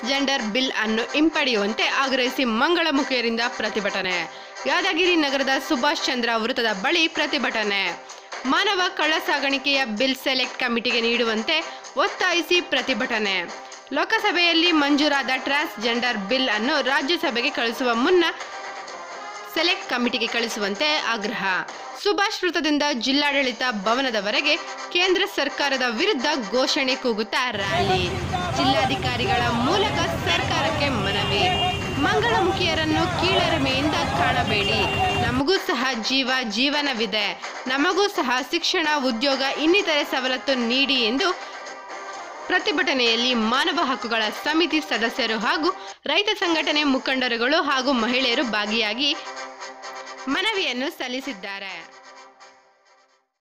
transgender bill ಅನ್ನು ಹಿಂಪಡೆಯುವಂತೆ ಆಗ್ರಹಿಸಿ ಮಂಗಳಮುಖಿಯರಿಂದ ಪ್ರತಿಭಟನೆ ಯಾದಗಿರಿ ನಗರದ ಸುಭಾಷ್ ಚಂದ್ರ ವೃತ್ತದ ಬಳಿ ಪ್ರತಿಭಟನೆ ಮಾನವ ಕಳ್ಳ ಸಾಗಾಣಿಕೆಯ ಬಿಲ್ ಸೆಲೆಕ್ಟ್ ಕಮಿಟಿಗೆ ನೀಡುವಂತೆ ಒತ್ತಾಯಿಸಿ ಪ್ರತಿಭಟನೆ ಲೋಕಸಭೆಯಲ್ಲಿ ಮಂಜೂರಾದ ಟ್ರಾನ್ಸ್ಜೆಂಡರ್ ಬಿಲ್ ಅನ್ನು ರಾಜ್ಯಸಭೆಗೆ ಕಳಿಸುವ ಮುನ್ನ ಸೆಲೆಕ್ಟ್ ಕಮಿಟಿಗೆ ಕಳಿಸುವಂತೆ ಆಗ್ರಹ ಸುಭಾಷ್ ವೃತ್ತದಿಂದ ಜಿಲ್ಲಾಡಳಿತ ಭವನದವರೆಗೆ ಕೇಂದ್ರ ಸರ್ಕಾರದ ವಿರುದ್ಧ ಘೋಷಣೆ ಕೂಗುತ್ತಾ ರ್ಯಾಲಿ ಜಿಲ್ಲಾಧಿಕಾರಿಗಳ ಮೂಲಕ ಸರ್ಕಾರಕ್ಕೆ ಮನವಿ ಮಂಗಳಮುಖಿಯರನ್ನು ಕೀಳರಿಮೆಯಿಂದ ಕಾಣಬೇಡಿ ನಮಗೂ ಸಹ ಜೀವ ಜೀವನವಿದೆ ನಮಗೂ ಸಹ ಶಿಕ್ಷಣ ಉದ್ಯೋಗ ಇನ್ನಿತರೆ ಸವಲತ್ತು ನೀಡಿ ಎಂದು ಪ್ರತಿಭಟನೆಯಲ್ಲಿ ಮಾನವ ಹಕ್ಕುಗಳ ಸಮಿತಿ ಸದಸ್ಯರು ಹಾಗೂ ರೈತ ಸಂಘಟನೆ ಮುಖಂಡರುಗಳು ಹಾಗೂ ಮಹಿಳೆಯರು ಭಾಗಿಯಾಗಿ ಮನವಿಯನ್ನು ಸಲ್ಲಿಸಿದ್ದಾರೆ